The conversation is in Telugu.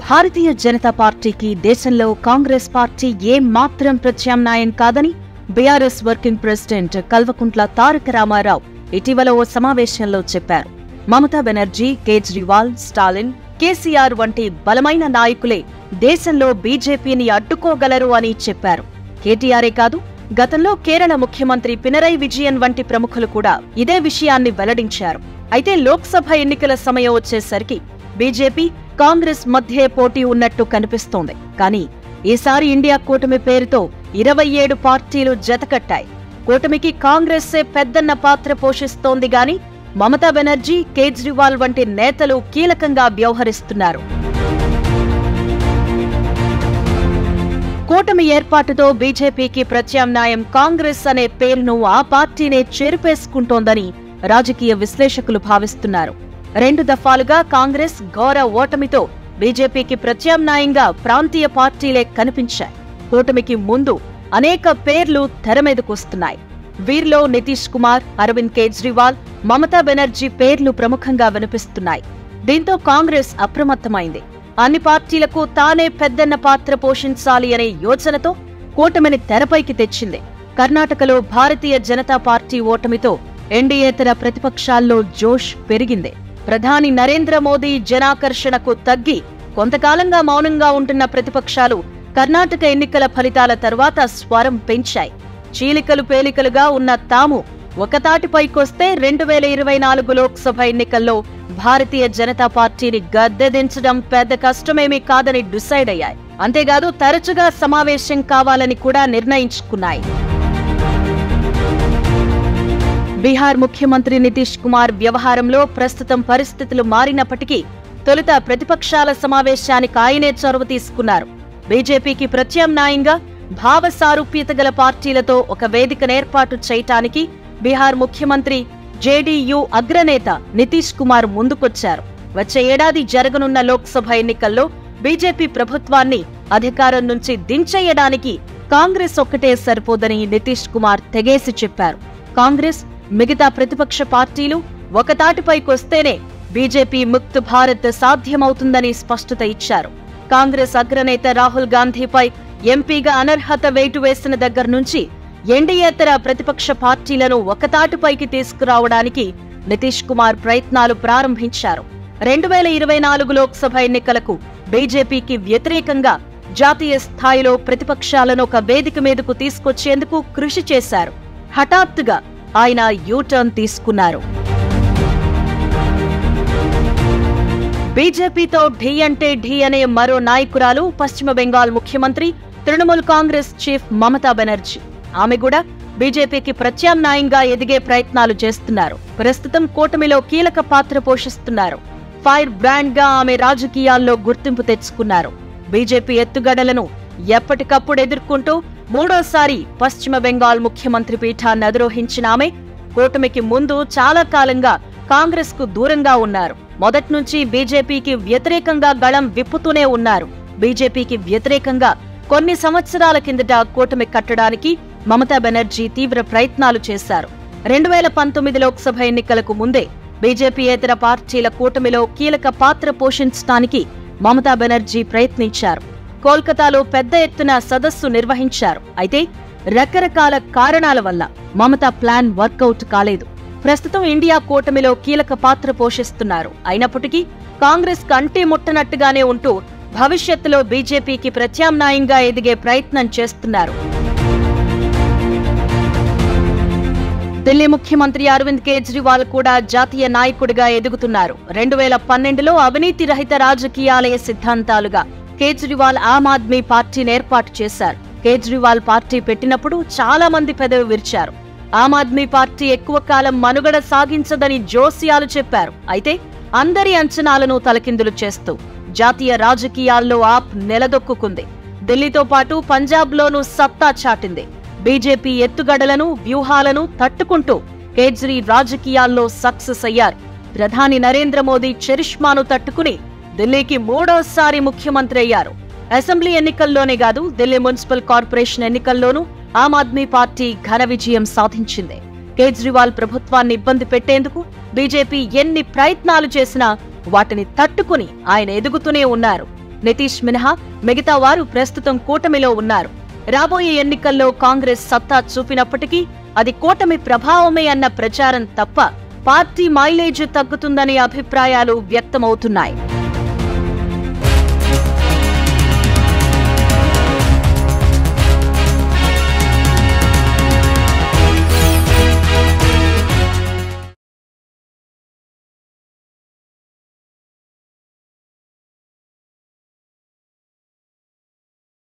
భారతీయ జనతా పార్టీకి దేశంలో కాంగ్రెస్ పార్టీ ఏ మాత్రం ప్రత్యామ్నాయం కాదని BRS working president Kalvakuntla Taraka Ramarao ఇటీవల ఓ సమావేశంలో చెప్పారు మమతా బెనర్జీ కేజ్రీవాల్ స్టాలిన్ కేసీఆర్ వంటి బలమైన నాయకులే దేశంలో బీజేపీని అడ్డుకోగలరు అని చెప్పారు కేటీఆరే కాదు గతంలో కేరళ ముఖ్యమంత్రి పినరై విజయన్ వంటి ప్రముఖులు కూడా ఇదే విషయాన్ని వెల్లడించారు అయితే లోక్సభ ఎన్నికల సమయం వచ్చేసరికి బీజేపీ కాంగ్రెస్ మధ్య పోటీ ఉన్నట్టు కనిపిస్తోంది కానీ ఈసారి ఇండియా కూటమి పేరుతో ఇరవై ఏడు పార్టీలు జతకట్టాయి కూటమికి కాంగ్రెస్సే పెద్దన్న పాత్ర పోషిస్తోంది గాని మమతా బెనర్జీ కేజ్రీవాల్ వంటి నేతలు కీలకంగా వ్యవహరిస్తున్నారు కూటమి ఏర్పాటుతో బీజేపీకి ప్రత్యామ్నాయం కాంగ్రెస్ అనే పేరును ఆ పార్టీనే చెరిపేసుకుంటోందని రాజకీయ విశ్లేషకులు భావిస్తున్నారు రెండు దఫాలుగా కాంగ్రెస్ ఘోర ఓటమితో బీజేపీకి ప్రత్యామ్నాయంగా ప్రాంతీయ పార్టీలే కనిపించాయి కూటమికి ముందు అనేక పేర్లు తెరమీదకొస్తున్నాయి వీరిలో నితీష్ కుమార్ అరవింద్ కేజ్రీవాల్ మమతా బెనర్జీ పేర్లు ప్రముఖంగా వినిపిస్తున్నాయి దీంతో కాంగ్రెస్ అప్రమత్తమైంది అన్ని పార్టీలకు తానే పెద్దన్న పాత్ర పోషించాలి అనే యోచనతో కూటమిని తెరపైకి తెచ్చింది కర్ణాటకలో భారతీయ జనతా పార్టీ ఓటమితో ఎన్డీయేతర ప్రతిపక్షాల్లో జోష్ పెరిగింది ప్రధాని నరేంద్ర మోదీ జనాకర్షణకు తగ్గి కొంతకాలంగా మౌనంగా ఉంటున్న ప్రతిపక్షాలు కర్ణాటక ఎన్నికల ఫలితాల తర్వాత స్వరం పెంచాయి చీలికలు పేలికలుగా ఉన్న తాము ఒకతాటిపైకొస్తే రెండు వేల ఇరవై నాలుగు లోక్సభ ఎన్నికల్లో భారతీయ జనతా పార్టీని గద్దెదించడం పెద్ద కష్టమేమీ కాదని డిసైడ్ అయ్యాయి అంతేకాదు తరచుగా సమావేశం కావాలని కూడా నిర్ణయించుకున్నాయి బీహార్ ముఖ్యమంత్రి నితీష్ కుమార్ వ్యవహారంలో ప్రస్తుతం పరిస్థితులు మారినప్పటికీ తొలుత ప్రతిపక్షాల సమావేశానికి ఆయనే చొరవ తీసుకున్నారు బీజేపీకి ప్రత్యామ్నాయంగా భావ సారూప్యత గల పార్టీలతో ఒక వేదికను ఏర్పాటు చేయటానికి బీహార్ ముఖ్యమంత్రి జేడీయూ అగ్రనేత నితీష్ కుమార్ ముందుకొచ్చారు వచ్చే ఏడాది జరగనున్న లోక్సభ ఎన్నికల్లో బీజేపీ ప్రభుత్వాన్ని అధికారం నుంచి దించేయడానికి కాంగ్రెస్ ఒక్కటే సరిపోదని నితీష్ కుమార్ తెగేసి చెప్పారు కాంగ్రెస్ మిగతా ప్రతిపక్ష పార్టీలు ఒకతాటిపైకొస్తేనే బీజేపీ ముక్త్ భారత్ సాధ్యమవుతుందని స్పష్టత ఇచ్చారు కాంగ్రెస్ అగ్రనేత రాహుల్ గాంధీపై ఎంపీగా అనర్హత వేటు వేసిన దగ్గర నుంచి ఎన్డీయేతర ప్రతిపక్ష పార్టీలను ఒకతాటిపైకి తీసుకురావడానికి నితీష్ కుమార్ ప్రయత్నాలు ప్రారంభించారు రెండు వేల ఇరవై నాలుగు లోక్సభ ఎన్నికలకు బీజేపీకి వ్యతిరేకంగా జాతీయ స్థాయిలో ప్రతిపక్షాలను ఒక వేదిక మీదకు తీసుకొచ్చేందుకు కృషి చేశారు హఠాత్తుగా ఆయన యూటర్న్ తీసుకున్నారు బీజేపీతో ఢీ అంటే ఢీ అనే మరో నాయకురాలు పశ్చిమ బెంగాల్ ముఖ్యమంత్రి తృణమూల్ కాంగ్రెస్ చీఫ్ మమతా బెనర్జీ ఆమె కూడా బీజేపీకి ప్రత్యామ్నాయంగా ఎదిగే ప్రయత్నాలు చేస్తున్నారు ప్రస్తుతం కూటమిలో కీలక పాత్ర పోషిస్తున్నారు ఫైర్ బ్రాండ్ గా ఆమె రాజకీయాల్లో గుర్తింపు తెచ్చుకున్నారు బీజేపీ ఎత్తుగడలను ఎప్పటికప్పుడు ఎదుర్కొంటూ మూడోసారి పశ్చిమ బెంగాల్ ముఖ్యమంత్రి పీఠాన్ని అధిరోహించిన ఆమె కూటమికి ముందు చాలా కాలంగా కాంగ్రెస్ కు దూరంగా ఉన్నారు మొదట్నుంచి బీజేపీకి వ్యతిరేకంగా గళం విప్పుతూనే ఉన్నారు బీజేపీకి వ్యతిరేకంగా కొన్ని సంవత్సరాల కిందట కూటమి కట్టడానికి మమతా బెనర్జీ తీవ్ర ప్రయత్నాలు చేశారు రెండు వేల పంతొమ్మిది లోక్సభ ఎన్నికలకు ముందే బీజేపీయేతర పార్టీల కూటమిలో కీలక పాత్ర పోషించడానికి మమతా బెనర్జీ ప్రయత్నించారు కోల్కతాలో పెద్ద ఎత్తున సదస్సు నిర్వహించారు అయితే రకరకాల కారణాల వల్ల మమతా ప్లాన్ వర్కౌట్ కాలేదు ప్రస్తుతం ఇండియా కూటమిలో కీలక పాత్ర పోషిస్తున్నారు అయినప్పటికీ కాంగ్రెస్ కంటి ముట్టనట్టుగానే ఉంటూ భవిష్యత్తులో బీజేపీకి ప్రత్యామ్నాయంగా ఎదిగే ప్రయత్నం చేస్తున్నారు ఢిల్లీ ముఖ్యమంత్రి అరవింద్ కేజ్రీవాల్ కూడా జాతీయ నాయకుడిగా ఎదుగుతున్నారు రెండు వేల పన్నెండులో అవినీతి రహిత రాజకీయాలయ సిద్ధాంతాలుగా కేజ్రీవాల్ ఆమ్ ఆద్మీ పార్టీని ఏర్పాటు చేశారు కేజ్రీవాల్ పార్టీ పెట్టినప్పుడు చాలా మంది పెదవి విరిచారు ఆమ్ ఆద్మీ పార్టీ ఎక్కువ కాలం మనుగడ సాగించదని జోసియాలు చెప్పారు అయితే అందరి అంచనాలను తలకిందులు చేస్తూ జాతీయ రాజకీయాల్లో ఆప్ నిలదొక్కుంది ఢిల్లీతో పాటు పంజాబ్లోనూ సత్తా చాటింది బీజేపీ ఎత్తుగడలను వ్యూహాలను తట్టుకుంటూ కేజ్రీ రాజకీయాల్లో సక్సెస్ అయ్యారు ప్రధాని నరేంద్ర మోదీ చరిష్మాను తట్టుకుని ఢిల్లీకి మూడోసారి ముఖ్యమంత్రి అయ్యారు అసెంబ్లీ ఎన్నికల్లోనే కాదు ఢిల్లీ మున్సిపల్ కార్పొరేషన్ ఎన్నికల్లోనూ ఆమ్ ఆద్మీ పార్టీ ఘన విజయం సాధించింది కేజ్రీవాల్ ప్రభుత్వాన్ని ఇబ్బంది పెట్టేందుకు బీజేపీ ఎన్ని ప్రయత్నాలు చేసినా వాటిని తట్టుకుని ఆయన ఎదుగుతూనే ఉన్నారు నితీష్ మినహా మిగతా వారు ప్రస్తుతం కూటమిలో ఉన్నారు రాబోయే ఎన్నికల్లో కాంగ్రెస్ సత్తా చూపినప్పటికీ అది కూటమి ప్రభావమే అన్న ప్రచారం తప్ప పార్టీ మైలేజ్ తగ్గుతుందనే అభిప్రాయాలు వ్యక్తమవుతున్నాయి